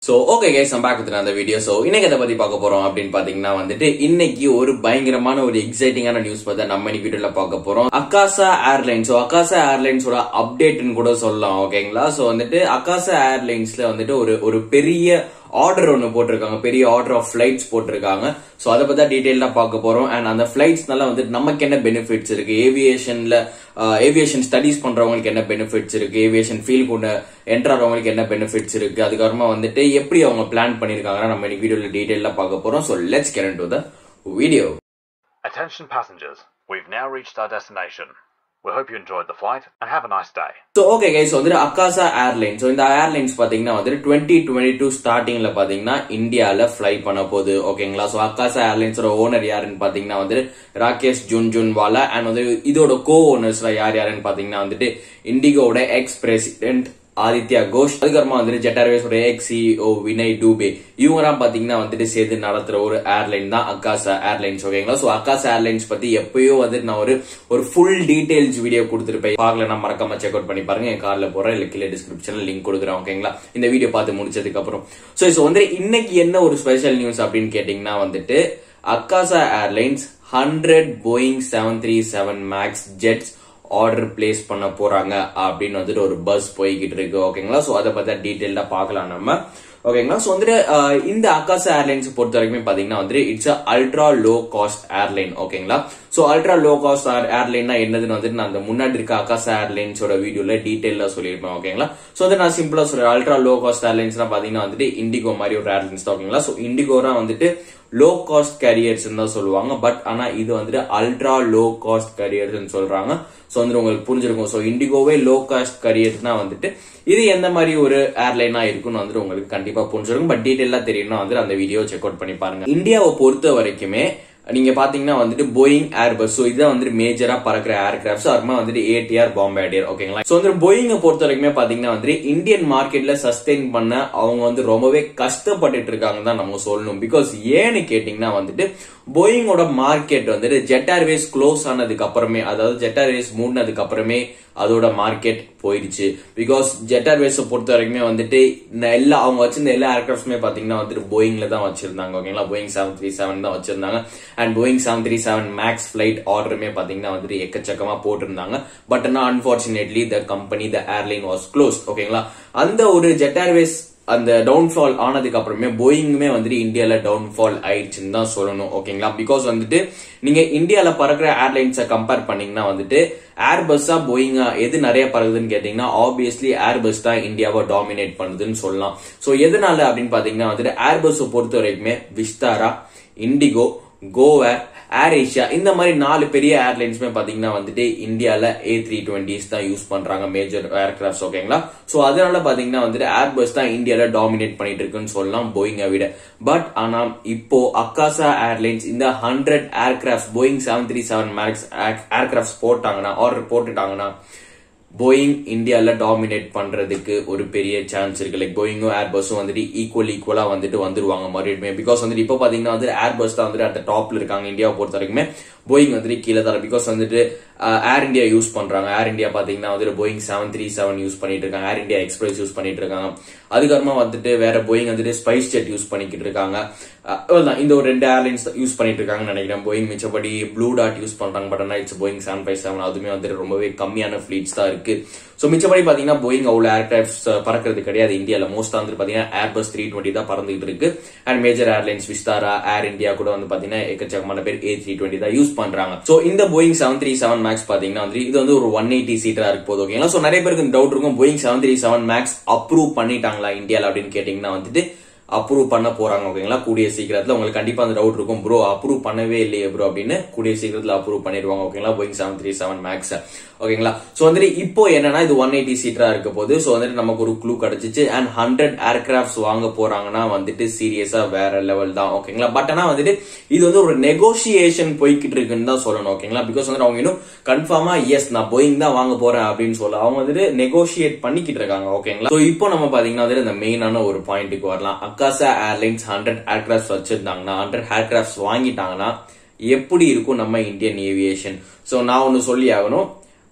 So okay guys நம்ம back with அந்த video so இன்னைக்கு எதை பத்தி பார்க்க போறோம் அப்படின்னு பாத்தீங்கன்னா வந்துட்டு இன்னைக்கு ஒரு பயங்கரமான ஒரு எக்ஸைட்டிங்கான நியூஸ் பார்த்தா நம்ம இன்னைக்கு வீடியோல பார்க்க போறோம் அக்காசா ஏர்லைன்ஸ் ஸோ அக்காசா ஏர்லைன்ஸோட அப்டேட்னு கூட சொல்லலாம் ஓகேங்களா சோ வந்துட்டு அக்காசா ஏர்லைன்ஸ்ல வந்துட்டு ஒரு ஒரு பெரிய ஆர்டர் ஒன்னு போட்டிருக்காங்க பெரிய ஆர்டர் ஆஃப் ஃபிளைட்ஸ் போட்டிருக்காங்க சோ அதை பத்தி டீடைல்டா பார்க்க போறோம் அண்ட் அந்த ஃபிளைட்ஸ்னால வந்து நமக்கு என்ன பெனிஃபிட்ஸ் இருக்கு ஏவியேஷன்ல ஏவியேஷன் ஸ்டடிஸ் பண்றவங்களுக்கு என்ன பெனிஃபிட்ஸ் இருக்கு ஏவியேஷன் ஃபீல்ட் கொண்டு என்டர் ஆகிறவங்களுக்கு என்ன பெனிஃபிட்ஸ் இருக்கு அதுக்கப்புறமா வந்துட்டு எப்படி அவங்க பிளான் பண்ணிருக்காங்கன்னா நம்ம இன்னைக்கு வீடியோல டீடைல்டா பார்க்க போறோம் so let's get to the video Attention passengers, we've now reached our destination. We hope you enjoyed the flight and have a nice day. So okay guys வந்துட்டு அக்காசா ஏர்லைன்ஸ் ஸோ இந்த ஏர்லைன்ஸ் பாத்தீங்கன்னா வந்துட்டு டுவெண்ட்டி டுவெண்ட்டி டூ ஸ்டார்டிங்ல பாத்தீங்கன்னா இந்தியால fly பண்ண போகுது ஓகேங்களா ஸோ அக்காசா ஏர்லைன்ஸோட ஓனர் யாருன்னு பாத்தீங்கன்னா வந்துட்டு ராகேஷ் ஜுன் ஜுன்வாலா அண்ட் வந்து இதோட கோ ஓனர்ஸ்ல யார் யாருன்னு பாத்தீங்கன்னா வந்துட்டு இண்டிகோட எக்ஸ் பிரசிடென்ட் ஆதித்யா கோஷ் அதுக்கப்புறமா வந்துட்டு ஜெட் ஏர்வேஸோட எக்ஸ் சிஓ வினய் டூபே இவங்கலாம் பாத்தீங்கன்னா வந்துட்டு சேர்த்து நடத்துற ஒரு ஏர்லைன் தான் அக்காசா ஏர்லைன்ஸ் ஓகேங்களா சோ அக்காசா ஏர்லைன்ஸ் பத்தி எப்பயோ வந்துட்டு நான் ஒரு ஒரு ஃபுல் டீடைல்ஸ் வீடியோ கொடுத்துருப்பேன் பார்க்கல மறக்காம செக் அவுட் பண்ணி பாருங்க என் கார்ல போறேன் இல்ல கீழே டிஸ்கிரிப்ஷன்ல லிங்க் கொடுக்குறேன் ஓகேங்களா இந்த வீடியோ பார்த்து முடிச்சதுக்கு அப்புறம் சோ இப்போ வந்து இன்னைக்கு என்ன ஒரு ஸ்பெஷல் நியூஸ் அப்படின்னு கேட்டீங்கன்னா வந்துட்டு Akasa airlines hundred Boeing seven three seven max jets order place பண்ண போறாங்க அப்படின்னு வந்துட்டு ஒரு பஸ் போய்கிட்டு இருக்கு ஓகேங்களா சோ அதை பத்தி டீடைல்டா பார்க்கலாம் நம்ம ஓகேங்களா சோ வந்துட்டு அஹ், இந்த அக்காசா ஏர்லைன்ஸ் பொறுத்த வரைக்கும் பாத்தீங்கன்னா வந்துட்டு it's ultra low cost airline ஓகேங்களா சோ அல்ட்ரா லோ காஸ்ட் ஏர்லைன்னா என்னதுன்னு வந்துட்டு நான் அந்த முன்னாடி இருக்க அக்காசா ஏர்லைன்ஸோட வீடியோல டீடைலா சொல்லியிருப்பேன் ஓகேங்களா சோ வந்து நான் சிம்பிளா சொல்றேன் அல்ட்ரா லோ காஸ்ட் ஏர்லைன்ஸ்னா பாத்தீங்கன்னா வந்துட்டு இண்டிகோ மாதிரி ஒரு ஏர்லைன்ஸ் தான் ஓகேங்களா சோ இண்டிகோரா வந்துட்டு லோ காஸ்ட் கேரியர்ஸ் தான் சொல்லுவாங்க பட் ஆனா இது வந்துட்டு அல்ட்ரா லோ காஸ்ட் கேரியர்ஸ் சொல்றாங்க சோ வந்து உங்களுக்கு புரிஞ்சிருக்கும் சோ இண்டிகோவே லோ காஸ்ட் கேரியர்ஸ்னா வந்துட்டு இது எந்த மாதிரி ஒரு ஏர்லைனா இருக்கும்னு வந்துட்டு உங்களுக்கு கண்டிப்பா புரிஞ்சிருக்கும் பட் டீடைலா தெரியும்னா வந்து அந்த வீடியோ செக் அவுட் பண்ணி பாருங்க இந்தியாவை பொறுத்த வரைக்குமே நீங்க பாத்தீங்கன்னா வந்துட்டு போயிங் ஏர்பஸ் சோ இதான் வந்துட்டு மேஜரா பறக்கிற ஏர்கிராஃப்ட்ஸ் அப்புறமா வந்துட்டு ஏடிஆர் பாம்பேடியர் ஓகேங்களா சோ வந்து போயிங்க பொறுத்த வரைக்குமே பாத்தீங்கன்னா வந்துட்டு இந்தியன் மார்க்கெட்ல சஸ்டெயின் பண்ண அவங்க வந்து ரொம்பவே கஷ்டப்பட்டுட்டு இருக்காங்க தான் நம்ம சொல்லணும் பிகாஸ் ஏன்னு கேட்டீங்கன்னா வந்துட்டு போயிங்கோட மார்க்கெட் வந்துட்டு ஜெட் ஏர்வேஸ் க்ளோஸ் ஆனதுக்கு அப்புறமே அதாவது ஜெட் ஏர்வேஸ் மூடினதுக்கு அப்புறமே அதோட மார்க்கெட் போயிடுச்சு பிகாஸ் ஜெட் ஏர்வேஸ் பொறுத்த வரைக்குமே வந்துட்டு இந்த எல்லா அவங்க வச்சிருந்த எல்லா ஏர்கிராஃப்ட்ஸுமே பாத்தீங்கன்னா வந்துட்டு போயிங்ல தான் வச்சிருந்தாங்க ஓகேங்களா போயிங் செவன் த்ரீ செவன் தான் வச்சிருந்தாங்க and Boeing seven three seven max flight ஆர்டருமே பாத்தீங்கன்னா வந்துட்டு எக்கச்சக்கமா போட்டிருந்தாங்க பட் ஆனா unfortunately the company the airline was close ஓகேங்களா அந்த ஒரு ஜெட் ஏர்வேஸ் அந்த டவுன்ஃபால் ஆனதுக்கு அப்புறமே போயிங்குமே வந்துட்டு இந்தியால டவுன்ஃபால் ஆயிடுச்சுன்னு தான் சொல்லணும் ஓகேங்களா பிகாஸ் வந்துட்டு நீங்க இந்தியால பறக்கிற ஏர்லைன்ஸை கம்பேர் பண்ணீங்கன்னா வந்துட்டு ஏர்பஸ்ஸா போயிங்கா எது நிறைய பறக்குதுன்னு கேட்டீங்கன்னா ஆப்வியஸ்லி ஏர்பஸ் தான் இந்தியாவை டாமினேட் பண்ணுதுன்னு சொல்லலாம் சோ எதனால அப்படின்னு பாத்தீங்கன்னா வந்துட்டு ஏர்பஸ் பொறுத்த வரைக்குமே விஸ்தாரா இண்டிகோ கோவேர் ஏர் ஏஷியா இந்த மாதிரி நாலு பெரிய ஏர்லைன்ஸ்மே பாத்தீங்கன்னா வந்துட்டு இந்தியால ஏ த்ரீ டுவெண்ட்டிஸ் தான் யூஸ் பண்றாங்க மேஜர் ஏர்கிராஃப்ட்ஸ் ஓகேங்களா சோ அதனால பாத்தீங்கன்னா வந்துட்டு ஏர்பஸ் தான் இந்தியால டாமினேட் பண்ணிட்டு இருக்குன்னு சொல்லலாம் போயிங்கை விட பட் ஆனா இப்போ அக்காசா ஏர்லைன்ஸ் இந்த hundred aircraft Boeing seven three seven max aircrafts போட்டாங்கன்னா ஆர்டர் போட்டுட்டாங்கன்னா போயிங் இந்தியால டாமினேட் பண்றதுக்கு ஒரு பெரிய சான்ஸ் இருக்கு லைக் போயிங்கும் ஏர்பஸும் வந்துட்டு ஈக்குவல் ஈக்குவலா வந்துட்டு வந்துருவாங்க மறுபடியும் பிகாஸ் வந்துட்டு இப்போ பாத்தீங்கன்னா வந்து ஏர்பஸ் தான் வந்துட்டு அட் டாப்ல இருக்காங்க இந்தியாவை பொறுத்த வரைக்குமே போயிங் வந்துட்டு கீழே தான் பிகாஸ் வந்துட்டு ஏர் இந்தியா யூஸ் பண்றாங்க ஏர் இந்தியா பாத்தீங்கன்னா வந்துட்டு Boeing seven three seven use பண்ணிட்டு இருக்காங்க ஏர் இந்தியா எக்ஸ்பிரஸ் யூஸ் பண்ணிட்டு இருக்காங்க அதுக்கப்புறமா வந்துட்டு வேற போயிங் வந்துட்டு ஸ்பைஸ் ஜெட் யூஸ் பண்ணிக்கிட்டு இருக்காங்க அஹ் அவ்வளவுதான் இந்த ஒரு ரெண்டு ஏர்லைன்ஸ் யூஸ் பண்ணிட்டு இருக்காங்கன்னு நினைக்கிறேன் போயிங் மிச்சப்படி ப்ளூ டாட் யூஸ் பண்றாங்க பட் ஆனால் it's Boeing seven five seven அதுவுமே வந்துட்டு ரொம்பவே கம்மியான ஃபிளீட்ஸ் தான் இருக்கு ஸோ மிச்சப்படி பாத்தீங்கன்னா போயிங் அவ்வளவு ஏர்கிராஃப்ட்ஸ் பறக்கிறது கிடையாது இந்தியால மோஸ்டா வந்து பாத்தீங்கன்னா ஏர்பஸ் த்ரீ டுவெண்ட்டி தான் பறந்துகிட்டு இருக்கு and major airlines Vistara Air India கூட வந்து பாத்தீங்கன்னா எக்கச்சக்கமான பேர் ஏ த்ரீ டுவெண்ட்டி தான் யூஸ் பண்றாங்க சோ இந்த Boeing seven three seven max பாத்தீங்கன்னா வந்து இது வந்து ஒரு ஒன் எயிட்டி சீட்டரா இருக்கு போது ஓகேங்களா சோ நிறைய பேருக்கு டவுட் இருக்கும் Boeing seven three seven max approve பண்ணிட்டாங்களா இந்தியால அப்படின்னு கேட்டீங்கன்னா வந்துட்டு அப்ரூவ் பண்ண போறாங்க ஓகேங்களா கூடிய சீக்கிரத்துல உங்களுக்கு கண்டிப்பா அந்த டவுட் இருக்கும் ப்ரோ அப்ரூவ் பண்ணவே இல்லையே ப்ரோ அப்படின்னு கூடிய சீக்கிரத்துல அப்ரூவ் பண்ணிடுவாங்க ஓகேங்களா Boeing seven three seven max ஓகேங்களா சோ வந்துட்டு இப்போ என்னன்னா இது ஒன் எயிட்டி சீட்டரா இருக்க போது சோ வந்துட்டு நமக்கு ஒரு க்ளூ கிடைச்சிச்சு அண்ட் ஹண்ட்ரட் ஏர்கிராஃப்ட்ஸ் வாங்க போறாங்கன்னா வந்துட்டு சீரியஸா வேற லெவல் தான் ஓகேங்களா பட் ஆனா வந்துட்டு இது வந்து ஒரு நெகோசியேஷன் போய்கிட்டு இருக்குன்னு தான் சொல்லணும் ஓகேங்களா பிகாஸ் வந்து அவங்க இன்னும் கன்ஃபார்மா எஸ் நான் போயிங் தான் வாங்க போறேன் அப்படின்னு சொல்ல அவங்க வந்துட்டு நெகோசியேட் பண்ணிக்கிட்டு இருக்காங்க ஓகேங்களா சோ இப்போ நம்ம பாத்தீங்கன்னா வந்துட்டு இந்த மெயினான ஒரு பாயிண்ட்டுக்கு வரலாம் அக்காசா ஏர்லைன்ஸ் ஹண்ட்ரட் ஏர்கிராஃப்ட்ஸ் வச்சிருந்தாங்கன்னா ஹண்ட்ரட் ஏர்கிராஃப்ட்ஸ் வாங்கிட்டாங்கன்னா எப்படி இருக்கும் நம்ம இந்தியன் ஏவியேஷன் சோ நான் ஒன்னு சொல்லி ஆகணும்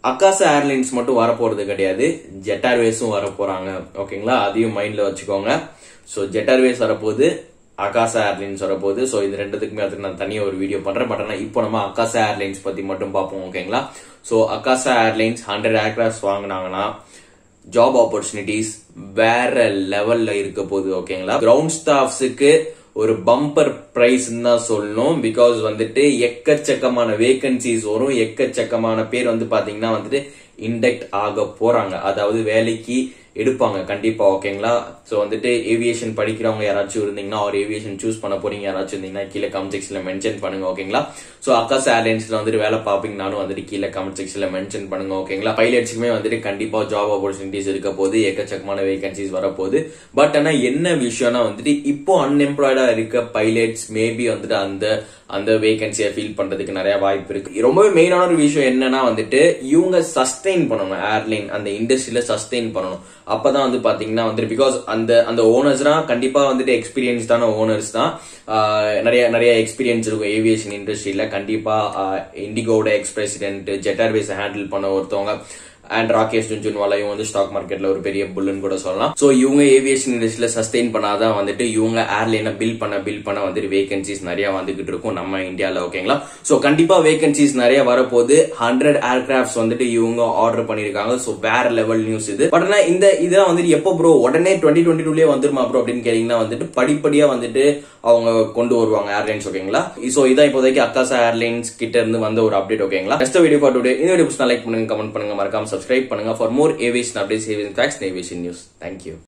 அக்காசா ஏர்லைன்ஸ் மட்டும் வரப்போறது கிடையாது ஜெட் ஏர்வேஸும் வர போறாங்க ஓகேங்களா அதையும் மைண்ட்ல வச்சுக்கோங்க ஸோ ஜெட் ஏர்வேஸ் வரப்போகுது அகாசா ஏர்லைன்ஸ் வரப்போகுது ஸோ இது ரெண்டுத்துக்குமே அதுக்கு நான் தனியாக ஒரு வீடியோ பண்றேன் பட் ஆனால் இப்போ நம்ம அகாசா ஏர்லைன்ஸ் பத்தி மட்டும் பார்ப்போம் ஓகேங்களா so Akasa airlines hundred aircraft வாங்கினாங்கன்னா ஜாப் ஆப்பர்ச்சுனிட்டிஸ் வேற லெவல்ல இருக்க போகுது ஓகேங்களா கிரவுண்ட் ஸ்டாஃப்ஸுக்கு ஒரு பம்பர் பிரைஸ் தான் சொல்லணும் பிகாஸ் வந்துட்டு எக்கச்சக்கமான வேகன்சிஸ் வரும் எக்கச்சக்கமான பேர் வந்து பாத்தீங்கன்னா வந்துட்டு இண்டக்ட் ஆக போறாங்க அதாவது வேலைக்கு எடுப்பாங்க கண்டிப்பா ஓகேங்களா சோ வந்துட்டு ஏவியேஷன் படிக்கிறவங்க யாராச்சும் இருந்தீங்கன்னா ஒரு ஏவியேஷன் சூஸ் பண்ண போறீங்க யாராச்சும் இருந்தீங்கன்னா கீழே கமெண்ட் செக்ஷன்ல மென்ஷன் பண்ணுங்க ஓகேங்களா சோ அக்காஸ் ஏர்லைன்ஸ்ல வந்துட்டு வேலை பார்ப்பீங்கனாலும் வந்துட்டு கீழே கமெண்ட் செக்ஷன்ல மென்ஷன் பண்ணுங்க ஓகேங்களா பைலட்ஸுக்குமே வந்துட்டு கண்டிப்பா ஜாப் ஆப்பர்ச்சுனிட்டிஸ் இருக்க போது எக்கச்சக்கமான வேகன்சிஸ் வரப்போகுது பட் ஆனா என்ன விஷயம்னா வந்துட்டு இப்போ அன்எம்ப்ளாய்டா இருக்க பைலட்ஸ் மேபி வந்துட்டு அந்த அந்த வேகன்சியை ஃபீல் பண்றதுக்கு நிறைய வாய்ப்பு இருக்கு ரொம்பவே மெயினான ஒரு விஷயம் என்னன்னா வந்துட்டு இவங்க சஸ்டெயின் பண்ணணும் ஏர்லைன் அந்த இண்டஸ்ட்ரியில சஸ்டெயின் பண்ணணும் அப்பதான் வந்து பாத்தீங்கன்னா வந்துட்டு பிகாஸ் அந்த அந்த ஓனர்ஸ்னா கண்டிப்பா வந்துட்டு எக்ஸ்பீரியன்ஸ்டான ஓனர்ஸ் தான் ஆஹ் நிறைய நிறைய எக்ஸ்பீரியன்ஸ் இருக்கும் ஏவியேஷன் இண்டஸ்ட்ரியில கண்டிப்பா இண்டிகோட ex president Jet Airways handle பண்ண ஒருத்தவங்க அண்ட் ராகேஷ் ஜுன்ஜுன்வாலா இவங்க வந்து ஸ்டாக் மார்க்கெட்ல ஒரு பெரிய புல்லுன்னு கூட சொல்லலாம் சோ இவங்க ஏவியேஷன் இண்டஸ்ட்ரியில சஸ்டெயின் பண்ணாதான் வந்துட்டு இவங்க ஏர்லைனை பில் பண்ண பில் பண்ண வந்துட்டு வேகன்சிஸ் நிறைய வந்துகிட்டு இருக்கும் நம்ம இந்தியால ஓகேங்களா சோ கண்டிப்பா வேகன்சிஸ் நிறைய வரப்போகுது ஹண்ட்ரட் ஏர்கிராஃப்ட்ஸ் வந்துட்டு இவங்க ஆர்டர் பண்ணிருக்காங்க சோ வேற லெவல் நியூஸ் இது பட் ஆனா இந்த இதெல்லாம் வந்துட்டு எப்போ ப்ரோ உடனே டுவெண்ட்டி டுவெண்ட்டி டூலயே வந்துருமா ப்ரோ அப்படின்னு கேட்டீங்கன்னா வந்துட்டு படிப்படியா வந்துட்டு அவங்க கொண்டு வருவாங்க ஏர்லைன்ஸ் ஓகேங்களா சோ இதான் இப்போதைக்கு அக்காசா ஏர்லைன்ஸ் கிட்ட இருந்து வந்த ஒரு அப்டேட் ஓகேங்களா நெக்ஸ்ட் வீடியோ ஃபார் டுடே இந்த வீடியோ லைக் பண்ணுங்க கமெண்ட் பண்ணுங்க மறக்காம சப்ஸ்கிரைப் பண்ணுங்க for more aviation updates aviation facts aviation news thank you